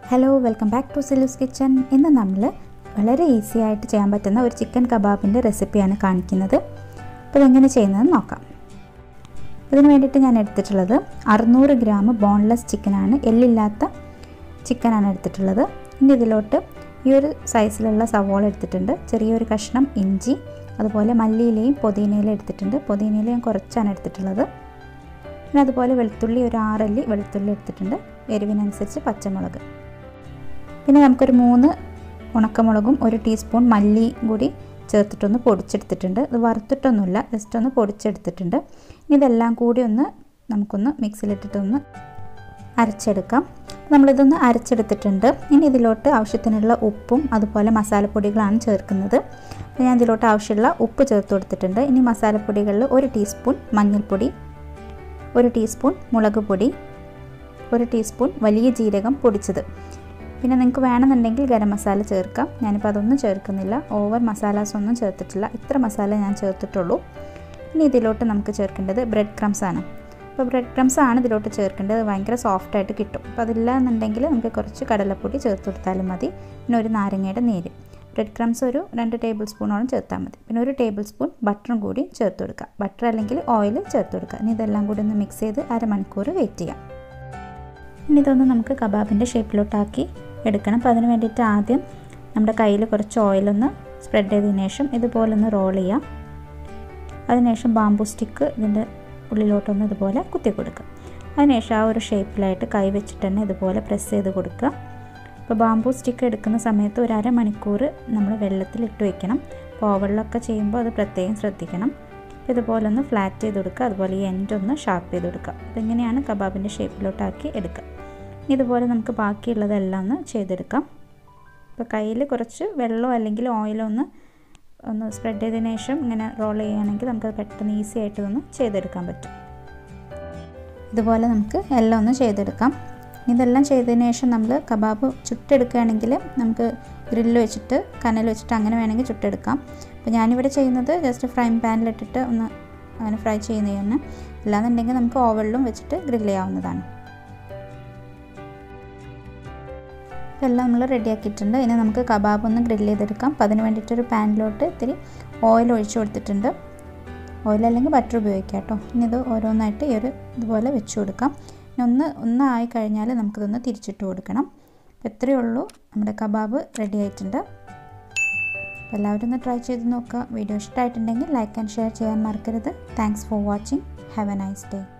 hello welcome back to Silu's kitchen ഇന്ന് നമ്മൾ വളരെ ഈസി ആയിട്ട് ചെയ്യാൻ പറ്റുന്ന ഒരു ചിക്കൻ കബാബിൻ്റെ റെസിപ്പിയാണ് കാണിക്കുന്നത് അപ്പോൾ ഇതെങ്ങനെ ചെയ്യുന്നത് നോക്കാം ഇതിന് വേണ്ടിയിട്ട് ഞാൻ എടുത്തിട്ടുള്ളത് അറുന്നൂറ് ഗ്രാം ബോൺലെസ് ചിക്കനാണ് എല്ലില്ലാത്ത ചിക്കനാണ് എടുത്തിട്ടുള്ളത് ഇനി ഇതിലോട്ട് ഈ ഒരു സൈസിലുള്ള സവോള എടുത്തിട്ടുണ്ട് ചെറിയൊരു കഷ്ണം ഇഞ്ചി അതുപോലെ മല്ലിയിലയും പുതിനയിലും എടുത്തിട്ടുണ്ട് പുതിനയില ഞാൻ കുറച്ചാണ് എടുത്തിട്ടുള്ളത് പിന്നെ അതുപോലെ വെളുത്തുള്ളി ഒരു ആറല്ലി വെളുത്തുള്ളി എടുത്തിട്ടുണ്ട് എരിവിനനുസരിച്ച് പച്ചമുളക് പിന്നെ നമുക്കൊരു മൂന്ന് ഉണക്കമുളകും ഒരു ടീസ്പൂൺ മല്ലി കൂടി ചേർത്തിട്ടൊന്ന് പൊടിച്ചെടുത്തിട്ടുണ്ട് ഇത് വറുത്തിട്ടൊന്നുമില്ല ജസ്റ്റ് ഒന്ന് പൊടിച്ചെടുത്തിട്ടുണ്ട് ഇനി ഇതെല്ലാം കൂടി ഒന്ന് നമുക്കൊന്ന് മിക്സിയിലിട്ടിട്ടൊന്ന് അരച്ചെടുക്കാം നമ്മളിതൊന്ന് അരച്ചെടുത്തിട്ടുണ്ട് ഇനി ഇതിലോട്ട് ആവശ്യത്തിനുള്ള ഉപ്പും അതുപോലെ മസാലപ്പൊടികളാണ് ചേർക്കുന്നത് അപ്പോൾ ഞാൻ ഇതിലോട്ട് ആവശ്യമുള്ള ഉപ്പ് ചേർത്ത് കൊടുത്തിട്ടുണ്ട് ഇനി മസാലപ്പൊടികളിൽ ഒരു ടീസ്പൂൺ മഞ്ഞൾപ്പൊടി ഒരു ടീസ്പൂൺ മുളക് പൊടി ഒരു ടീസ്പൂൺ വലിയ ജീരകം പൊടിച്ചത് പിന്നെ നിങ്ങൾക്ക് വേണമെന്നുണ്ടെങ്കിൽ ഗരം മസാല ചേർക്കാം ഞാനിപ്പോൾ അതൊന്നും ചേർക്കുന്നില്ല ഓവർ മസാലാസ് ഒന്നും ചേർത്തിട്ടില്ല ഇത്ര മസാല ഞാൻ ചേർത്തിട്ടുള്ളൂ ഇനി ഇതിലോട്ട് നമുക്ക് ചേർക്കേണ്ടത് ബ്രെഡ് ക്രംസ് ആണ് അപ്പോൾ ബ്രെഡ് ക്രംസ് ആണ് ഇതിലോട്ട് ചേർക്കേണ്ടത് ഭയങ്കര സോഫ്റ്റ് ആയിട്ട് കിട്ടും അപ്പോൾ അതില്ല എന്നുണ്ടെങ്കിൽ നമുക്ക് കുറച്ച് കടലപ്പൊടി ചേർത്ത് കൊടുത്താലും മതി പിന്നെ ഒരു നാരങ്ങയുടെ നീര് ബ്രെഡ് ക്രംസ് ഒരു രണ്ട് ടേബിൾ സ്പൂണോളം ചേർത്താൽ മതി പിന്നെ ഒരു ടേബിൾ സ്പൂൺ ബട്ടറും കൂടി ചേർത്ത് കൊടുക്കുക ബട്ടർ അല്ലെങ്കിൽ ഓയിൽ ചേർത്ത് കൊടുക്കുക ഇനി ഇതെല്ലാം കൂടി ഒന്ന് മിക്സ് ചെയ്ത് അരമണിക്കൂർ വെയിറ്റ് ചെയ്യാം ഇനി ഇതൊന്ന് നമുക്ക് കബാബിൻ്റെ ഷേപ്പിലോട്ടാക്കി എടുക്കണം അപ്പോൾ അതിന് വേണ്ടിയിട്ട് ആദ്യം നമ്മുടെ കയ്യിൽ കുറച്ച് ഓയിലൊന്ന് സ്പ്രെഡ് ചെയ്തതിന് ശേഷം ഇതുപോലെ ഒന്ന് റോൾ ചെയ്യാം അതിനുശേഷം ബാമ്പു സ്റ്റിക്ക് ഇതിൻ്റെ ഉള്ളിലോട്ടൊന്ന് ഇതുപോലെ കുത്തി കൊടുക്കുക അതിനുശേഷം ആ ഒരു ഷേപ്പിലായിട്ട് കൈ വെച്ചിട്ട് തന്നെ ഇതുപോലെ പ്രസ് ചെയ്ത് കൊടുക്കുക ഇപ്പോൾ ബാമ്പു സ്റ്റിക്ക് എടുക്കുന്ന സമയത്ത് ഒരു അരമണിക്കൂർ നമ്മൾ വെള്ളത്തിൽ ഇട്ട് വെക്കണം അപ്പോൾ ഓവളിലൊക്കെ ചെയ്യുമ്പോൾ അത് പ്രത്യേകം ശ്രദ്ധിക്കണം അപ്പോൾ ഇതുപോലെ ഒന്ന് ഫ്ലാറ്റ് ചെയ്ത് കൊടുക്കുക അതുപോലെ ഈ എൻഡ് ഒന്ന് ഷാർപ്പ് ചെയ്ത് കൊടുക്കുക ഇതിങ്ങനെയാണ് കബാബിൻ്റെ ഷേപ്പിലോട്ടാക്കി എടുക്കുക ഇതുപോലെ നമുക്ക് ബാക്കിയുള്ളതെല്ലാം ഒന്ന് ചെയ്തെടുക്കാം ഇപ്പോൾ കയ്യിൽ കുറച്ച് വെള്ളമോ അല്ലെങ്കിൽ ഓയിലോ ഒന്ന് ഒന്ന് സ്പ്രെഡ് ചെയ്തതിന് ശേഷം ഇങ്ങനെ റോൾ ചെയ്യുകയാണെങ്കിൽ നമുക്കത് പെട്ടെന്ന് ഈസി ആയിട്ട് ഒന്ന് ചെയ്തെടുക്കാൻ പറ്റും ഇതുപോലെ നമുക്ക് എല്ലാം ഒന്ന് ചെയ്തെടുക്കാം ഇതെല്ലാം ചെയ്തതിന് ശേഷം നമ്മൾ കബാബ് ചുട്ടെടുക്കുകയാണെങ്കിൽ നമുക്ക് ഗ്രില്ല് വെച്ചിട്ട് കനൽ വെച്ചിട്ട് അങ്ങനെ വേണമെങ്കിൽ ചുട്ടെടുക്കാം അപ്പോൾ ഞാനിവിടെ ചെയ്യുന്നത് ജസ്റ്റ് ഫ്രൈ പാനിലിട്ടിട്ട് ഒന്ന് അങ്ങനെ ഫ്രൈ ചെയ്യുന്നത് തന്നെ അല്ലാന്നുണ്ടെങ്കിൽ നമുക്ക് ഓവനിലും വെച്ചിട്ട് ഗ്രില്ല് ചെയ്യാവുന്നതാണ് എല്ലാം നമ്മൾ റെഡിയാക്കിയിട്ടുണ്ട് ഇനി നമുക്ക് കബാബ് ഒന്ന് ഗ്രില്ല് ചെയ്തെടുക്കാം അപ്പോൾ അതിന് വേണ്ടിയിട്ടൊരു പാനിലോട്ട് ഇത്തിരി ഓയിൽ ഒഴിച്ച് കൊടുത്തിട്ടുണ്ട് ഓയിൽ അല്ലെങ്കിൽ ബട്ടർ ഉപയോഗിക്കാം കേട്ടോ ഇനി ഇത് ഓരോന്നായിട്ട് ഈ ഒരു ഇതുപോലെ വെച്ച് കൊടുക്കാം ഇനി ഒന്ന് ഒന്നായി കഴിഞ്ഞാൽ നമുക്കിതൊന്ന് തിരിച്ചിട്ട് കൊടുക്കണം അപ്പോൾ ഇത്രയേ ഉള്ളൂ നമ്മുടെ കബാബ് റെഡി ആയിട്ടുണ്ട് അപ്പോൾ എല്ലാവരും ഒന്ന് ട്രൈ ചെയ്ത് നോക്കുക വീഡിയോ ഇഷ്ടമായിട്ടുണ്ടെങ്കിൽ ലൈക്ക് ആൻഡ് ഷെയർ ചെയ്യാൻ മറക്കരുത് thanks for watching have a nice day